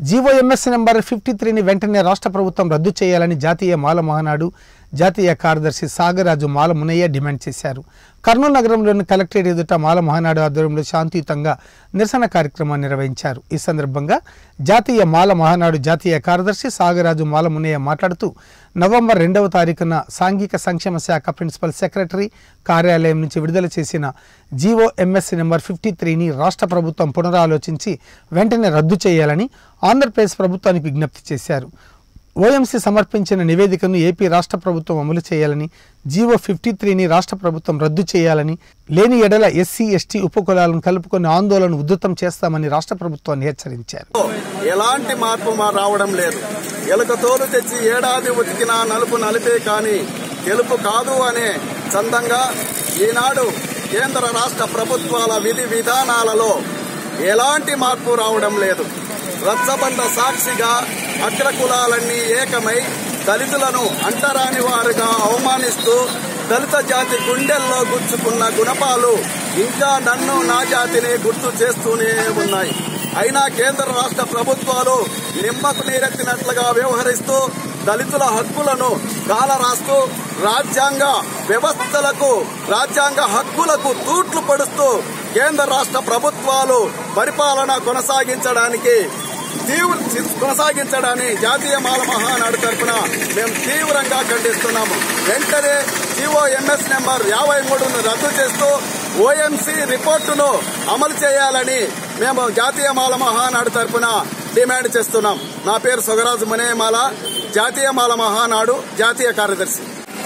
GOMS number fifty త్రీని వెంటనే రాష్ట్ర ప్రభుత్వం రద్దు చేయాలని జాతీయ మాల మహానాడు జాతీయ కార్యదర్శి సాగరాజు మాల మునయ్య డిమాండ్ చేశారు కర్నూలు నగరంలోని కలెక్టరేట్ ఎదుట మాల మహానాడు ఆధ్వర్యంలో శాంతియుతంగా నిరసన కార్యక్రమాన్ని నిర్వహించారు ఈ సందర్భంగా జాతీయ మాల మహానాడు జాతీయ కార్యదర్శి సాగరాజు మాల మునయ్య మాట్లాడుతూ నవంబర్ రెండవ తారీఖున సాంఘిక సంక్షేమ శాఖ ప్రిన్సిపల్ సెక్రటరీ కార్యాలయం నుంచి విడుదల చేసిన జీవో ఎంఎస్ నెంబర్ ఫిఫ్టీ త్రీని రాష్ట్ర ప్రభుత్వం పునరాలోచించి వెంటనే రద్దు చేయాలని ఆంధ్రప్రదేశ్ ప్రభుత్వానికి విజ్ఞప్తి చేశారు ఓఎంసీ సమర్పించిన నివేదికను ఏపీ రాష్ట్ర ప్రభుత్వం అమలు చేయాలని జీవో ఫిఫ్టీ త్రీని రాష్ట్ర ప్రభుత్వం రద్దు చేయాలని లేని ఎడల ఎస్సీ ఎస్టీ ఉపకులాలను కలుపుకొని ఆందోళన ఉధృతం చేస్తామని రాష్ట్ర ప్రభుత్వాన్ని హెచ్చరించారు ఎలాంటి మార్పు మా రావడం లేదు ఎలుక తోలు తెచ్చి ఏడాది ఉతికినా నలుపు నలిపే కాని తెలుపు కాదు అనే చందంగా ఈనాడు కేంద్ర రాష్ట్ర ప్రభుత్వాల విధి విధానాలలో ఎలాంటి మార్పు రావడం లేదు రచ్చబండ సాక్షిగా అగ్ర కులాలన్నీ ఏకమై దళితులను అంటరాని వారుగా అవమానిస్తూ దళిత జాతి గుండెల్లో గుచ్చుకున్న గుణపాలు ఇంకా నన్ను నా జాతిని గుర్తు చేస్తూనే ఉన్నాయి అయినా కేంద్ర రాష్ట్ర ప్రభుత్వాలు నిమ్మకు నీరెత్తినట్లుగా వ్యవహరిస్తూ దళితుల హక్కులను కాలరాస్తూ రాజ్యాంగ వ్యవస్థలకు రాజ్యాంగ హక్కులకు తూట్లు పడుస్తూ కేంద్ర రాష్ట్ర ప్రభుత్వాలు పరిపాలన కొనసాగించడానికి తీవ్ర కొనసాగించడాన్ని జాతీయ మాల మహానాడు తరఫున మేము తీవ్రంగా ఖండిస్తున్నాము వెంటనే జీవో ఎంఎస్ నెంబర్ యాభై మూడును రద్దు చేస్తూ ఓఎంసీ రిపోర్టును అమలు చేయాలని మేము జాతీయ మాల మహానాడు తరఫున డిమాండ్ చేస్తున్నాం నా పేరు సొగరాజు మునేమాల జాతీయ మాల మహానాడు జాతీయ కార్యదర్శి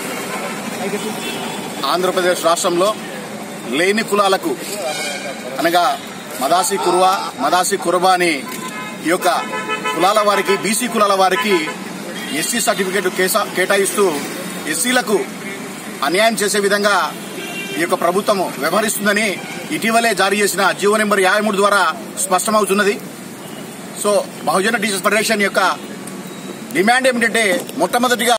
ఆంధ్రప్రదేశ్ రాష్ట్రంలో లేని కులాలకు అనగా మదాసి కురువా మదాసి కురబా అని ఈ యొక్క కులాల వారికి బీసీ కులాల వారికి ఎస్సీ సర్టిఫికేట్ కేసా- కేటాయిస్తూ ఎస్సీలకు అన్యాయం చేసే విధంగా ఈ యొక్క ప్రభుత్వం వ్యవహరిస్తుందని ఇటీవలే జారీ చేసిన జీవో నెంబర్ యాభై మూడు ద్వారా స్పష్టమవుతున్నది సో బహుజన టీచర్స్ ఫెడరేషన్ యొక్క డిమాండ్ ఏమిటంటే మొట్టమొదటిగా